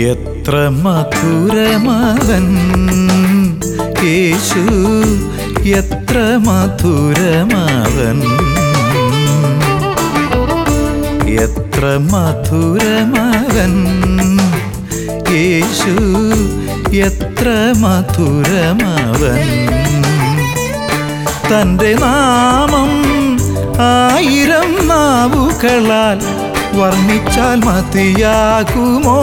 എത്ര മധുരമവൻ യേശു എത്ര മധുരമവൻ എത്ര മധുരമവൻ യേശു എത്ര മധുരമവൻ തൻ്റെ നാമം ആയിരം നാവുകളാൽ വർണ്ണിച്ചാൽ മതിയാകുമോ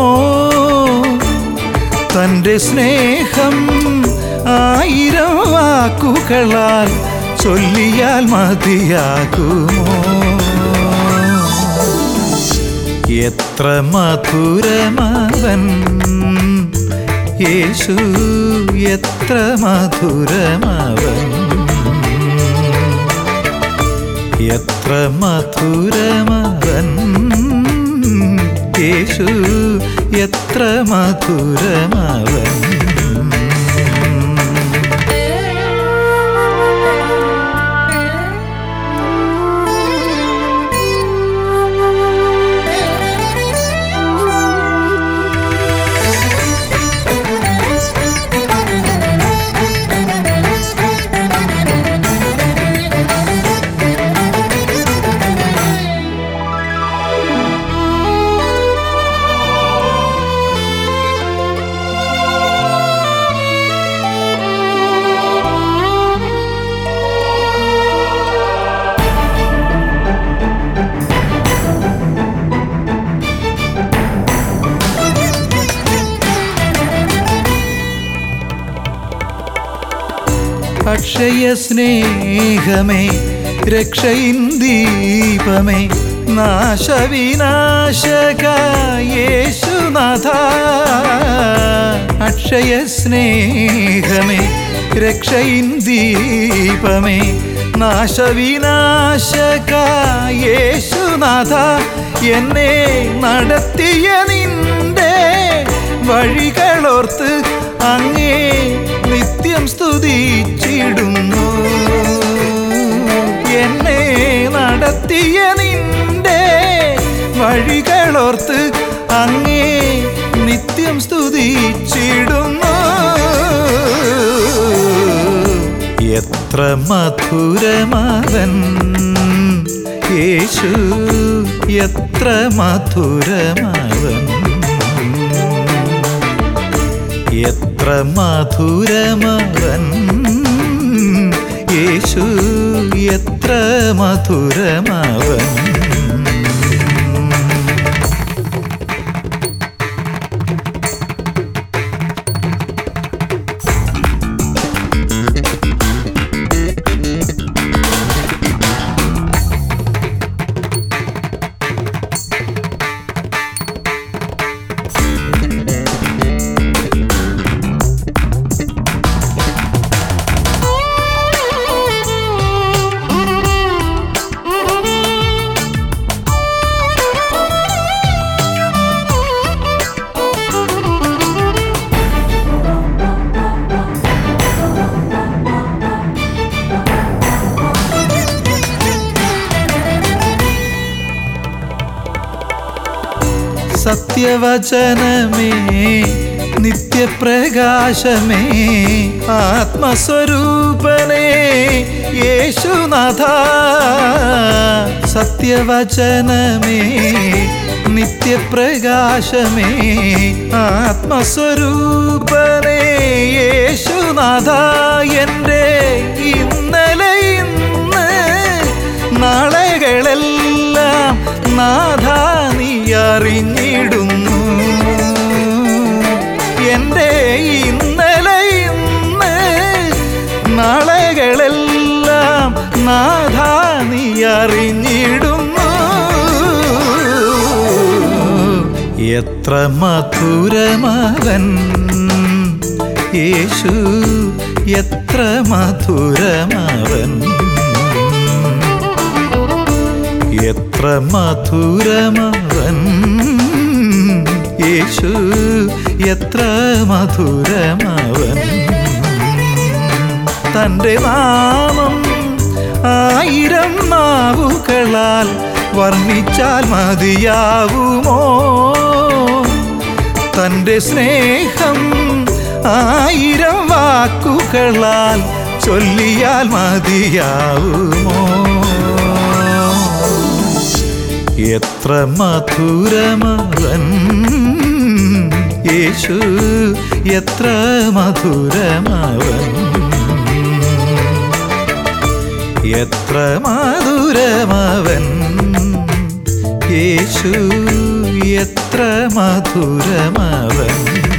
തൻ്റെ സ്നേഹം ആയിരം വാക്കുകളാൽ ചൊല്ലിയാൽ മതിയാകുമോ എത്ര മധുരമവൻ യേശു എത്ര മധുരമവൻ എത്ര മധുരമവൻ യേശു എത്ര മധുരമവൻ അക്ഷയ സ്നേഹമേ രക്ഷയിൻ ദീപമേ നാശവിനാശക യേശുനാഥ അക്ഷയ സ്നേഹമേ രക്ഷയിൻ ദീപമേ നാശവിനാശക യേശുനാഥ എന്നെ നടത്തിയ നിന്റെ വഴികളോർത്ത് അങ്ങേ നിത്യം സ്തുതിച്ചിടുന്നു എന്നെ നടത്തിയ നിന്റെ വഴികളോർത്ത് അങ്ങേ നിത്യം സ്തുതിച്ചിടുന്നു എത്ര മധുരമവൻ യേശു എത്ര മധുരമവൻ എത്ര മധുരമവൻ യേശു എത്ര മധുരമവൻ സത്യവചനമേ നിത്യപ്രകാശമേ ആത്മസ്വരൂപനേ യേശുനാഥ സത്യവചനമേ നിത്യപ്രകാശമേ ആത്മസ്വരൂപനേ യേശുനാഥ എൻ്റെ ഇന്നലെ ഇന്ന് നാളെകളെല്ലാം നാഥ നീ അറിഞ്ഞിടുന്നു എൻ്റെ ഇന്നലെ ഇന്ന് നാളെകളെല്ലാം നാഥ നീ അറിഞ്ഞിടുന്നു എത്ര മധുരമവൻ യേശു എത്ര മധുരമവൻ എത്ര മധുരമവൻ യേശു എത്ര മധുരമവൻ തൻ്റെ നാമം ആയിരം നാവുകളാൽ വർണ്ണിച്ചാൽ മതിയാവുമോ തൻ്റെ സ്നേഹം ആയിരം വാക്കുകളാൽ ചൊല്ലിയാൽ മതിയാവുമോ എത്ര മധുരമവൻ യേശു എത്ര മധുരമവൻ എത്ര മധുരമവൻ യേശു എത്ര മധുരമവൻ